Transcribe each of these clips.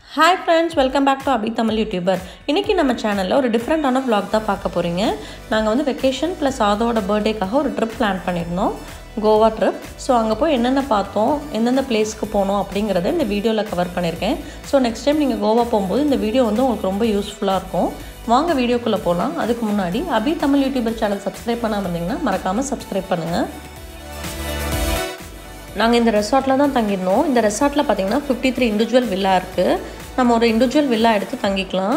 hi friends welcome back to Abi Tamil YouTuber இன்றைக்கி நம்ம சேனலில் ஒரு டிஃப்ரெண்ட்டான vlog தான் பார்க்க போகிறீங்க நாங்கள் வந்து வெக்கேஷன் ப்ளஸ் அதோட பர்த்டேக்காக ஒரு ட்ரிப் பிளான் பண்ணியிருந்தோம் கோவா ட்ரிப் ஸோ அங்கே போய் என்னென்ன பார்த்தோம் எந்தெந்த பிளேஸ்க்கு போனோம் அப்படிங்கிறத இந்த வீடியோவில் கவர் பண்ணியிருக்கேன் ஸோ நெக்ஸ்ட் டைம் நீங்கள் கோவா போகும்போது இந்த வீடியோ வந்து உங்களுக்கு ரொம்ப யூஸ்ஃபுல்லாக இருக்கும் வாங்க வீடியோக்குள்ளே போகலாம் அதுக்கு முன்னாடி Abi Tamil YouTuber channel subscribe பண்ணாமல் இருந்தீங்கன்னா மறக்காமல் சப்ஸ்கிரைப் பண்ணுங்கள் நாங்கள் இந்த ரெசார்ட்டில் தான் தங்கியிருந்தோம் இந்த ரெசார்ட்டில் பார்த்தீங்கன்னா ஃபிஃப்டி த்ரீ இண்டிவிஜுவல் வில்லா இருக்குது நம்ம ஒரு இண்டிவிஜுவல் வில்லா எடுத்து தங்கிக்கலாம்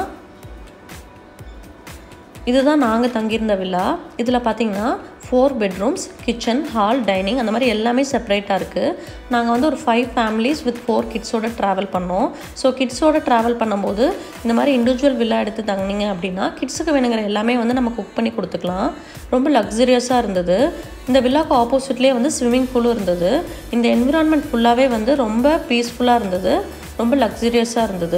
இதுதான் நாங்கள் தங்கியிருந்த வில்லா இதில் பார்த்தீங்கன்னா four bedrooms kitchen hall dining அந்த மாதிரி எல்லாமே செப்பரேட்டாக இருக்குது நாங்கள் வந்து ஒரு ஃபைவ் ஃபேமிலிஸ் வித் ஃபோர் கிட்ஸோட ட்ராவல் பண்ணோம் ஸோ கிட்ஸோட ட்ராவல் பண்ணும்போது இந்த மாதிரி இண்டிவிஜுவல் வில்லா எடுத்து தங்கினீங்க அப்படின்னா கிட்ஸுக்கு வேணுங்கிற எல்லாமே வந்து நம்ம குக் பண்ணி கொடுத்துக்கலாம் ரொம்ப லக்ஸரியஸாக இருந்தது இந்த வில்லாக்கு ஆப்போசிட்லேயே வந்து ஸ்விம்மிங் பூலும் இருந்தது இந்த என்விரான்மெண்ட் ஃபுல்லாகவே வந்து ரொம்ப பீஸ்ஃபுல்லாக இருந்தது ரொம்ப லக்ஸரியஸாக இருந்தது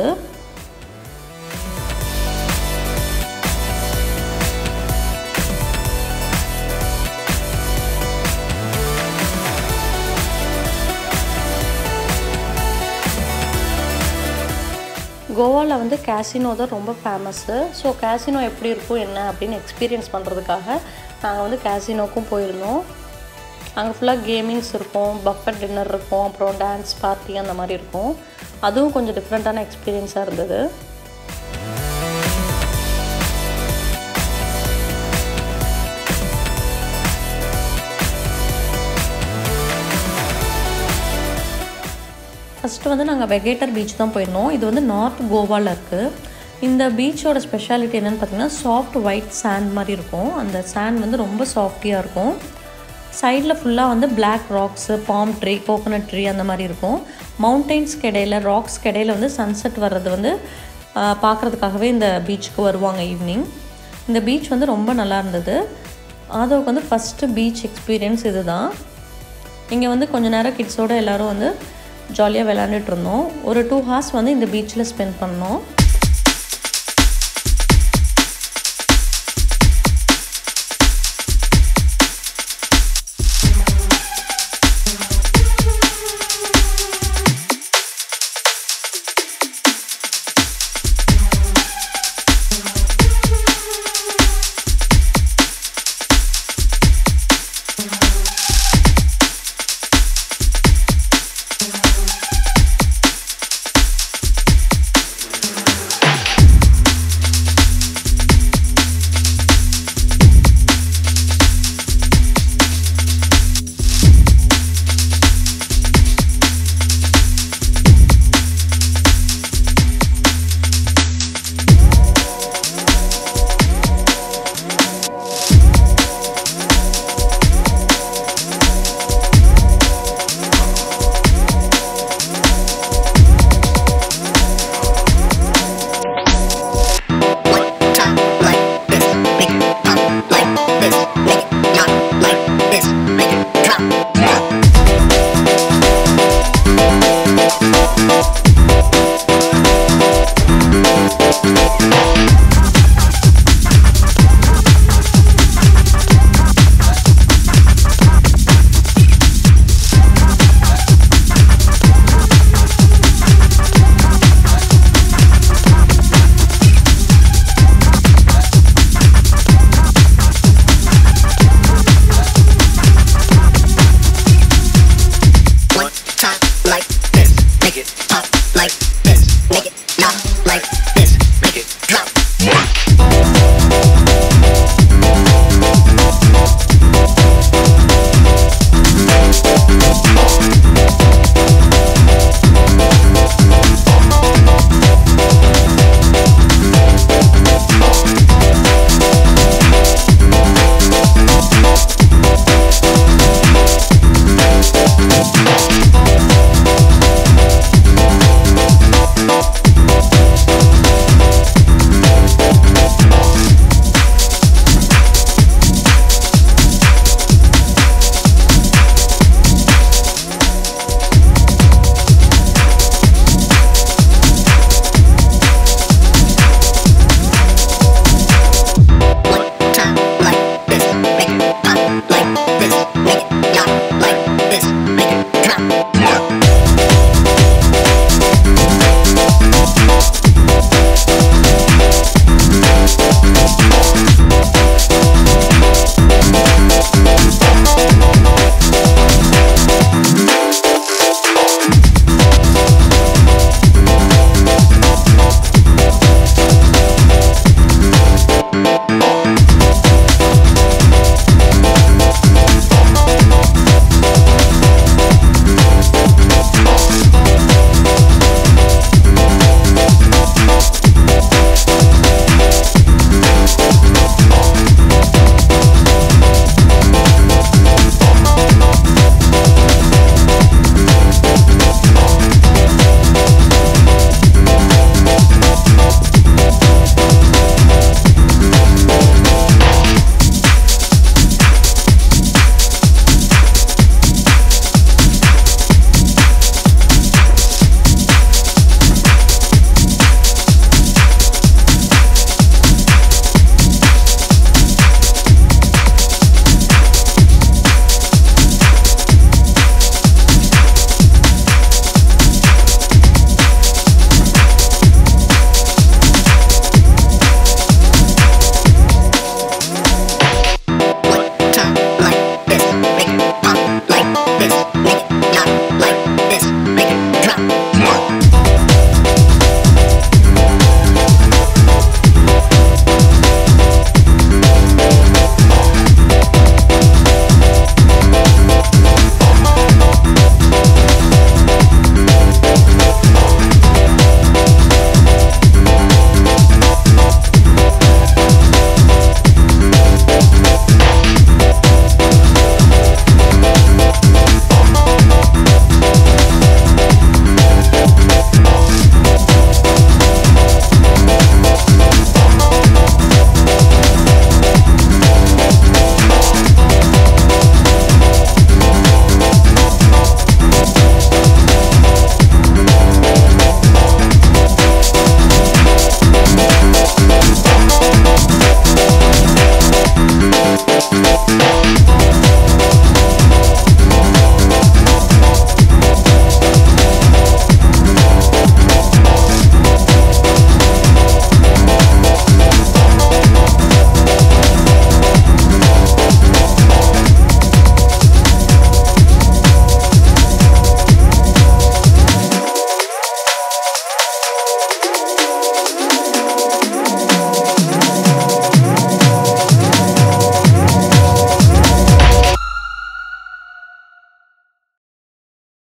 கோவாவில் வந்து கேசினோ தான் ரொம்ப ஃபேமஸ்ஸு ஸோ கேசினோ எப்படி இருக்கும் என்ன அப்படின்னு எக்ஸ்பீரியன்ஸ் பண்ணுறதுக்காக நாங்கள் வந்து கேசினோக்கும் போயிருந்தோம் அங்கே ஃபுல்லாக கேமிங்ஸ் இருக்கும் பஃபட் டின்னர் இருக்கும் அப்புறம் டான்ஸ் பார்ட்டி அந்த மாதிரி இருக்கும் அதுவும் கொஞ்சம் டிஃப்ரெண்ட்டான எக்ஸ்பீரியன்ஸாக இருந்தது ஃபஸ்ட்டு வந்து நாங்கள் வெகேட்டர் பீச் தான் போயிருந்தோம் இது வந்து நார்த் கோவாவில் இருக்குது இந்த பீச்சோட ஸ்பெஷாலிட்டி என்னென்னு பார்த்தீங்கன்னா சாஃப்ட் ஒயிட் சாண்ட் மாதிரி இருக்கும் அந்த சாண்ட் வந்து ரொம்ப சாஃப்டியாக இருக்கும் சைடில் ஃபுல்லாக வந்து black rocks palm tree coconut tree அந்த மாதிரி இருக்கும் மவுண்டெயின்ஸ்க்கு இடையில ராக்ஸ்க்கு இடையில வந்து சன்செட் வர்றது வந்து பார்க்குறதுக்காகவே இந்த பீச்சுக்கு வருவாங்க ஈவினிங் இந்த பீச் வந்து ரொம்ப நல்லா இருந்தது ஆதவுக்கு வந்து ஃபஸ்ட்டு பீச் எக்ஸ்பீரியன்ஸ் இது தான் இங்கே வந்து கொஞ்ச நேரம் கிட்ஸோடு எல்லோரும் வந்து ஜாலியாக விளாண்டுட்டு இருந்தோம் ஒரு டூ ஹார்ஸ் வந்து இந்த பீச்சில் ஸ்பெண்ட் பண்ணோம்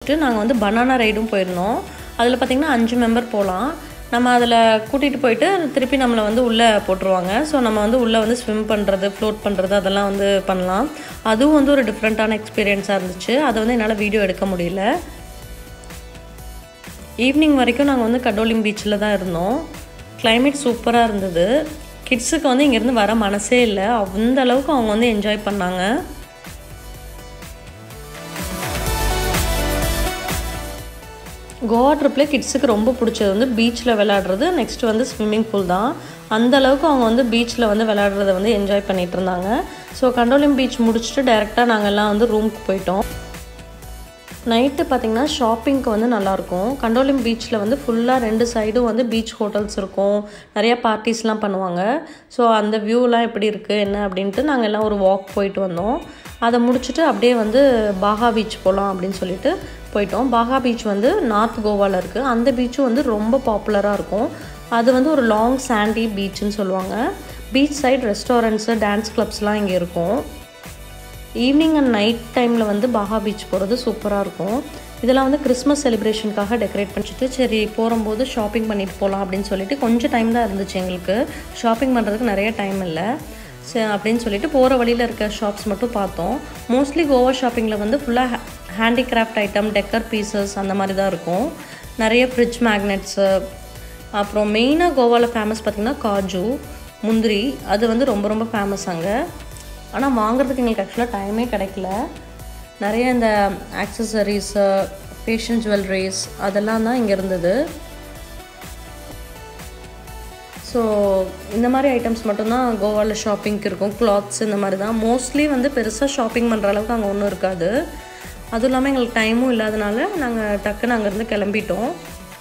முடிச்சுட்டு நாங்கள் வந்து பனானா ரைடும் போயிருந்தோம் அதில் பார்த்திங்கன்னா அஞ்சு மெம்பர் போகலாம் நம்ம அதில் கூட்டிகிட்டு போயிட்டு திருப்பி நம்மளை வந்து உள்ளே போட்டுருவாங்க ஸோ நம்ம வந்து உள்ளே வந்து ஸ்விம் பண்ணுறது ஃப்ளோட் பண்ணுறது அதெல்லாம் வந்து பண்ணலாம் அதுவும் வந்து ஒரு டிஃப்ரெண்ட்டான எக்ஸ்பீரியன்ஸாக இருந்துச்சு அதை வந்து என்னால் வீடியோ எடுக்க முடியல ஈவினிங் வரைக்கும் நாங்கள் வந்து கடோலிம் பீச்சில் தான் இருந்தோம் கிளைமேட் சூப்பராக இருந்தது கிட்ஸுக்கு வந்து இங்கேருந்து வர மனசே இல்லை அந்த அளவுக்கு அவங்க வந்து என்ஜாய் பண்ணாங்க கோவா ட்ரிப்பில் கிட்ஸுக்கு ரொம்ப பிடிச்சது வந்து பீச்சில் விளையாடுறது நெக்ஸ்ட் வந்து ஸ்விம்மிங் பூல் தான் அந்த அளவுக்கு அவங்க வந்து பீச்சில் வந்து விளையாடுறத வந்து என்ஜாய் பண்ணிகிட்டு இருந்தாங்க ஸோ கண்டோலிம் பீச் முடிச்சுட்டு டேரெக்டாக நாங்கள் எல்லாம் வந்து ரூமுக்கு போயிட்டோம் நைட்டு பார்த்திங்கன்னா ஷாப்பிங்க்கு வந்து நல்லாயிருக்கும் கண்டோலிம் பீச்சில் வந்து ஃபுல்லாக ரெண்டு சைடும் வந்து பீச் ஹோட்டல்ஸ் இருக்கும் நிறையா பார்ட்டிஸ்லாம் பண்ணுவாங்க ஸோ அந்த வியூலாம் எப்படி இருக்குது என்ன அப்படின்ட்டு நாங்கள் எல்லாம் ஒரு வாக் போயிட்டு வந்தோம் அதை முடிச்சுட்டு அப்படியே வந்து பாகா பீச் போகலாம் அப்படின்னு சொல்லிட்டு போயிட்டோம் பாகா பீச் வந்து நார்த் கோவாவில் இருக்குது அந்த பீச்சும் வந்து ரொம்ப பாப்புலராக இருக்கும் அது வந்து ஒரு லாங் சாண்டி பீச்சுன்னு சொல்லுவாங்க பீச் சைட் ரெஸ்டாரண்ட்ஸு டான்ஸ் கிளப்ஸ்லாம் இங்கே இருக்கும் ஈவினிங் அண்ட் நைட் டைமில் வந்து பாகா பீச் போகிறது சூப்பராக இருக்கும் இதெல்லாம் வந்து கிறிஸ்மஸ் செலிப்ரேஷனுக்காக டெக்கரேட் பண்ணிட்டு சரி போகும்போது ஷாப்பிங் பண்ணிட்டு போகலாம் அப்படின்னு சொல்லிட்டு கொஞ்சம் டைம் தான் இருந்துச்சு எங்களுக்கு ஷாப்பிங் பண்ணுறதுக்கு நிறைய டைம் இல்லை சரி அப்படின்னு சொல்லிட்டு போகிற வழியில் இருக்க ஷாப்ஸ் மட்டும் பார்த்தோம் மோஸ்ட்லி கோவா ஷாப்பிங்கில் வந்து ஃபுல்லாக ஹேண்டிகிராஃப்ட் ஐட்டம் டெக்கர் பீசஸ் அந்த மாதிரி தான் இருக்கும் நிறைய ஃப்ரிட்ஜ் மேக்னெட்ஸு அப்புறம் மெயினாக கோவாவில் ஃபேமஸ் பார்த்திங்கன்னா காஜு முந்திரி அது வந்து ரொம்ப ரொம்ப ஃபேமஸ் அங்கே ஆனால் வாங்குறதுக்கு எங்களுக்கு ஆக்சுவலாக டைமே கிடைக்கல நிறைய இந்த ஆக்சசரிஸு ஃபேஷன் ஜுவல்லரிஸ் அதெல்லாம் தான் இங்கே இருந்தது ஸோ இந்த மாதிரி ஐட்டம்ஸ் மட்டும்தான் கோவாவில் ஷாப்பிங்க்கு இருக்கும் கிளாத்ஸ் இந்த மாதிரி தான் மோஸ்ட்லி வந்து பெருசாக ஷாப்பிங் பண்ணுற அளவுக்கு அங்கே ஒன்றும் இருக்காது அதுவும் இல்லாமல் எங்களுக்கு டைமும் இல்லாதனால நாங்கள் டக்குன்னு அங்கேருந்து கிளம்பிட்டோம்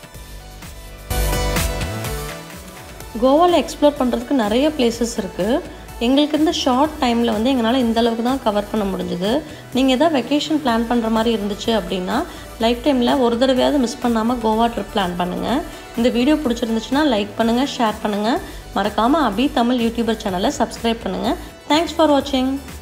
கோவாவில் எக்ஸ்ப்ளோர் பண்ணுறதுக்கு நிறைய பிளேசஸ் இருக்குது எங்களுக்கு இருந்த ஷார்ட் டைமில் வந்து எங்களால் இந்த அளவுக்கு தான் கவர் பண்ண முடிஞ்சுது நீங்கள் எதாவது வெக்கேஷன் பிளான் பண்ணுற மாதிரி இருந்துச்சு அப்படின்னா லைஃப் டைமில் ஒரு தடவையாவது மிஸ் பண்ணாமல் கோவா ட்ரிப் பிளான் பண்ணுங்கள் இந்த வீடியோ பிடிச்சிருந்துச்சுன்னா லைக் பண்ணுங்கள் ஷேர் பண்ணுங்கள் மறக்காமல் அபி தமிழ் யூடியூபர் சேனலை சப்ஸ்கிரைப் பண்ணுங்கள் தேங்க்ஸ் ஃபார் வாட்சிங்